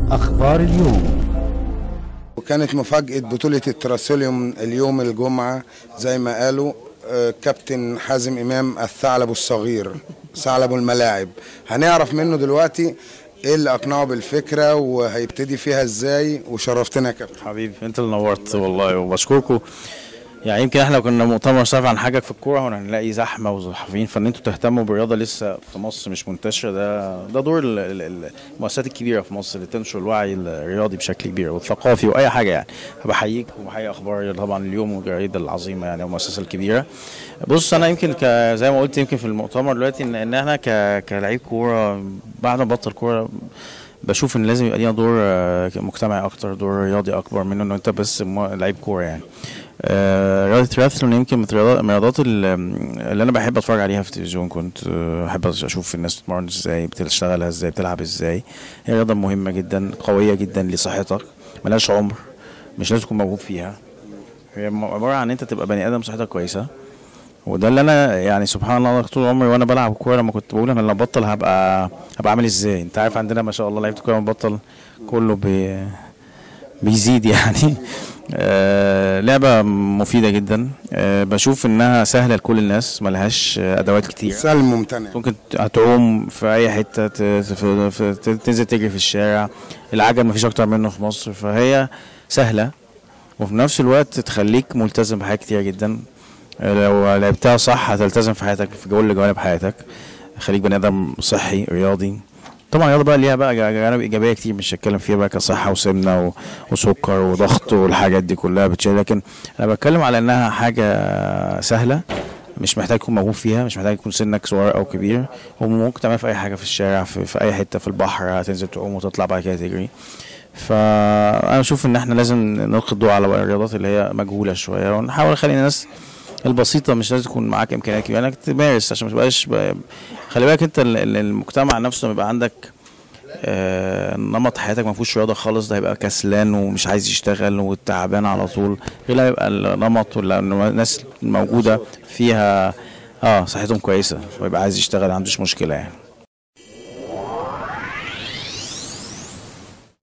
أخبار اليوم وكانت مفاجأة بطولة التراسوليوم اليوم الجمعة زي ما قالوا آه، كابتن حازم إمام الثعلب الصغير ثعلب الملاعب هنعرف منه دلوقتي ايه اللي اقنعه بالفكرة وهيبتدي فيها ازاي وشرفتنا يا كابتن حبيبي انت اللي نورت والله وبشكركم يعني يمكن احنا لو كنا مؤتمر صرف عن حاجه في الكوره هنلاقي زحمه وصحفيين فان انتوا تهتموا بالرياضه لسه في مصر مش منتشره ده ده دور ال- ال- المؤسسات الكبيره في مصر اللي تنشر الوعي الرياضي بشكل كبير والثقافي واي حاجه يعني فبحييك وبحيي اخبار طبعا اليوم والجريده العظيمه يعني المؤسسه الكبيره بص انا يمكن ك زي ما قلت يمكن في المؤتمر دلوقتي ان ان احنا ك كلاعب كوره بعد ما بطل كوره بشوف ان لازم يبقى لينا دور آه، مجتمعي اكتر دور رياضي اكبر منه ان انت بس مو- لعيب كوره يعني آه، رياضة تراثلون يمكن من الرياضات من الرياضات اللي اللي انا بحب اتفرج عليها في التلفزيون كنت آه، بحب اشوف الناس بتتمرن ازاي بتشتغلها ازاي بتلعب ازاي هي رياضة مهمة جدا قوية جدا لصحتك ملهاش عمر مش لازم تكون موهوب فيها هي م- عبارة عن انت تبقى بني ادم صحتك كويسة وده اللي انا يعني سبحان الله طول عمري وانا بلعب كوره لما كنت بقول انا لما ابطل هبقى هبقى عامل ازاي انت عارف عندنا ما شاء الله لعيبه الكوره لما بطل كله بي بيزيد يعني آه لعبة مفيدة جدا آه بشوف انها سهلة لكل الناس ملهاش آه، ادوات كتير سلم ممتنع ممكن هتعوم في اي حته ت- في- في- ت- تنزل تجري في الشارع العجل مفيش اكتر منه في مصر فهي سهله وفي نفس الوقت تخليك ملتزم بحاجات كتير جدا لو لعبتها صح هتلتزم في حياتك في كل جوانب حياتك خليك بني ادم صحي رياضي طبعا الرياضه بقى ليها بقى جوانب ايجابيه كتير مش هتكلم فيها بقى كصحه وسمنه و- وسكر وضغط والحاجات دي كلها بتشيل لكن انا بتكلم على انها حاجه سهله مش محتاج تكون موهوب فيها مش محتاج يكون سنك صغير او كبير وممكن تعملها في اي حاجه في الشارع في, في اي حته في البحر هتنزل تعوم وتطلع بعد كده تجري فانا بشوف ان احنا لازم نلقي الضوء على الرياضات اللي هي مجهوله شويه ونحاول نخلي الناس البسيطه مش لازم تكون معاك امكانيات كبيره انك تمارس عشان ما تبقاش ب... خلي بالك انت ال- ال- المجتمع نفسه لما يبقى عندك آه، نمط حياتك ما فيهوش رياضه خالص ده هيبقى كسلان ومش عايز يشتغل وتعبان على طول غير لما يبقى النمط ولا الناس الموجوده فيها اه صحتهم كويسه ويبقى عايز يشتغل ما عندوش مشكله يعني